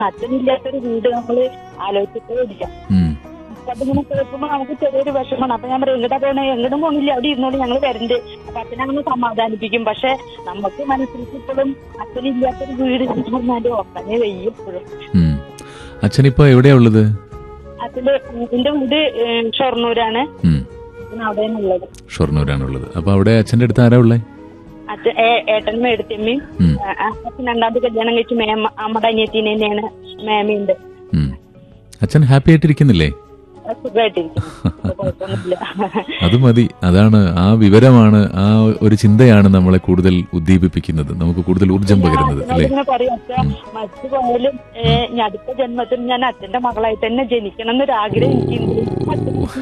അച്ഛനില്ലാത്തൊരു വീട് നമ്മള് ആലോചിച്ചിട്ടേ ഇല്ല ഉം. അപ്പൊ അതിങ്ങനെ കേൾക്കുമ്പോ നമുക്ക് ചെറിയൊരു വിഷമമാണ് അപ്പൊ ഞാൻ പറയും എങ്ങടാ പോണേ എങ്ങടും പോണില്ല അവിടെ ഇരുന്നോളൂ ഞങ്ങൾ വരണ്ട് അപ്പൊ അച്ഛനങ്ങനെ സമാധാനിപ്പിക്കും പക്ഷെ നമുക്ക് മനസ്സിലേക്ക് ഇപ്പോഴും അച്ഛനില്ലാത്തൊരു വീട് എന്ന് പറഞ്ഞാലും ഓർക്കാനേ വയ്യ ഇപ്പോഴും ഉം. അച്ഛനിപ്പോ എവിടെയാ ഉള്ളത് അച്ഛന്റെ എന്റെ വീട് ഏഹ്, ഷൊർണൂരാണ് ഉം. അച്ഛൻ അവിടെയാണുള്ളത് ഷൊർണൂരാണുള്ളത് അപ്പൊ അവിടെ അച്ഛന്റെ അടുത്ത് ആരാ ഉള്ളേ അച്ഛൻ ഏ- ഏട്ടനും എടുത്തമ്മയും ഉം. അച്ഛൻ രണ്ടാമത് കല്യാണം കഴിച്ച് മേമ നമ്മുടെ അനിയത്തിനെ തന്നെയാണ് മേമയുണ്ട് ഉം. അച്ഛൻ ഹാപ്പി ആയിട്ടിരിക്കുന്നില്ലേ സുഖമായിട്ടിരിക്കുന്നു കുഴപ്പമൊന്നുമില്ല അത് മതി അതാണ് ആ വിവരമാണ് ആ ഒരു ചിന്തയാണ് നമ്മളെ കൂടുതൽ ഉദ്ദീപിപ്പിക്കുന്നത് നമുക്ക് കൂടുതൽ ഊർജം പകരുന്നത് അല്ലേ ഇങ്ങനെ പറയും അച്ഛ മറ്റു പോയാലും ഏഹ്, ഞാൻ അടുത്ത ജന്മത്തിൽ ഞാൻ അച്ഛന്റെ മകളായിട്ട് തന്നെ ജനിക്കണം എന്നൊരു ആഗ്രഹം എനിക്കുണ്ട്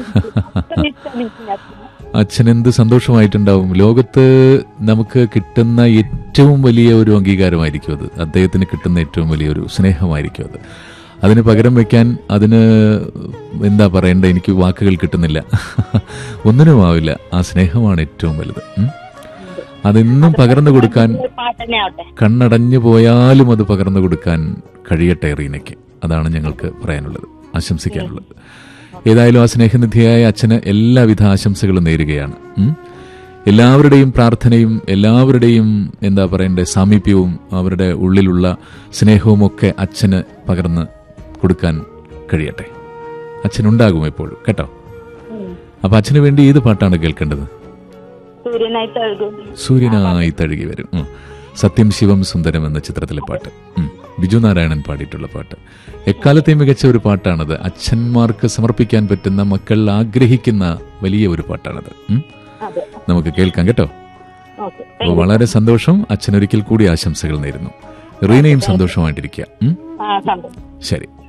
അച്ഛനെ ഇഷ്ടമാണ് എനിക്ക് അച്ഛനെ. അച്ഛൻ എന്ത് സന്തോഷമായിട്ടുണ്ടാവും ലോകത്ത് നമുക്ക് കിട്ടുന്ന ഏറ്റവും വലിയ ഒരു അംഗീകാരമായിരിക്കും അത് അദ്ദേഹത്തിന് കിട്ടുന്ന ഏറ്റവും വലിയൊരു സ്നേഹമായിരിക്കും അത് അതിന് പകരം വെക്കാൻ അതിന് എന്താ പറയണ്ട എനിക്ക് വാക്കുകൾ കിട്ടുന്നില്ല ഒന്നിനും ആവില്ല ആ സ്നേഹമാണ് ഏറ്റവും വലുത് ഉം. അതെന്നും പകർന്നു കൊടുക്കാൻ ഒരു പാട്ട് തന്നെ ആവട്ടെ കണ്ണടഞ്ഞു പോയാലും അത് പകർന്നു കൊടുക്കാൻ കഴിയട്ടെ റീനയ്ക്ക് അതാണ് ഞങ്ങൾക്ക് പറയാനുള്ളത് ആശംസിക്കാനുള്ളത് ഏതായാലും ആ സ്നേഹനിധിയായ അച്ഛന് എല്ലാവിധ ആശംസകളും നേരുകയാണ് ഉം. എല്ലാവരുടെയും പ്രാർത്ഥനയും എല്ലാവരുടെയും എന്താ പറയണ്ടേ സാമീപ്യവും അവരുടെ ഉള്ളിലുള്ള സ്നേഹവും ഒക്കെ അച്ഛന് പകർന്ന് കൊടുക്കാൻ കഴിയട്ടെ അച്ഛനുണ്ടാകും എപ്പോഴും കേട്ടോ ഉം. അപ്പൊ അച്ഛന് വേണ്ടി ഏത് പാട്ടാണ് കേൾക്കേണ്ടത് സൂര്യനായി തഴുകും സൂര്യനായി തഴുകി വരും ഉം. സത്യം ശിവം സുന്ദരം എന്ന ചിത്രത്തിലെ പാട്ട് ഉം. ബിജു നാരായണൻ പാടിയിട്ടുള്ള പാട്ട് എക്കാലത്തെയും മികച്ച ഒരു പാട്ടാണത് അച്ഛന്മാർക്ക് സമർപ്പിക്കാൻ പറ്റുന്ന മക്കൾ ആഗ്രഹിക്കുന്ന വലിയ ഒരു പാട്ടാണത് ഉം. അതെ നമുക്ക് കേൾക്കാം കേട്ടോ ഓക്കെ അപ്പോൾ വളരെ സന്തോഷം അച്ഛനൊരിക്കൽ കൂടി ആശംസകൾ നേരുന്നു റീനയും സന്തോഷമായിട്ടിരിക്കുക ഉം. ആ സന്തോഷം ശരി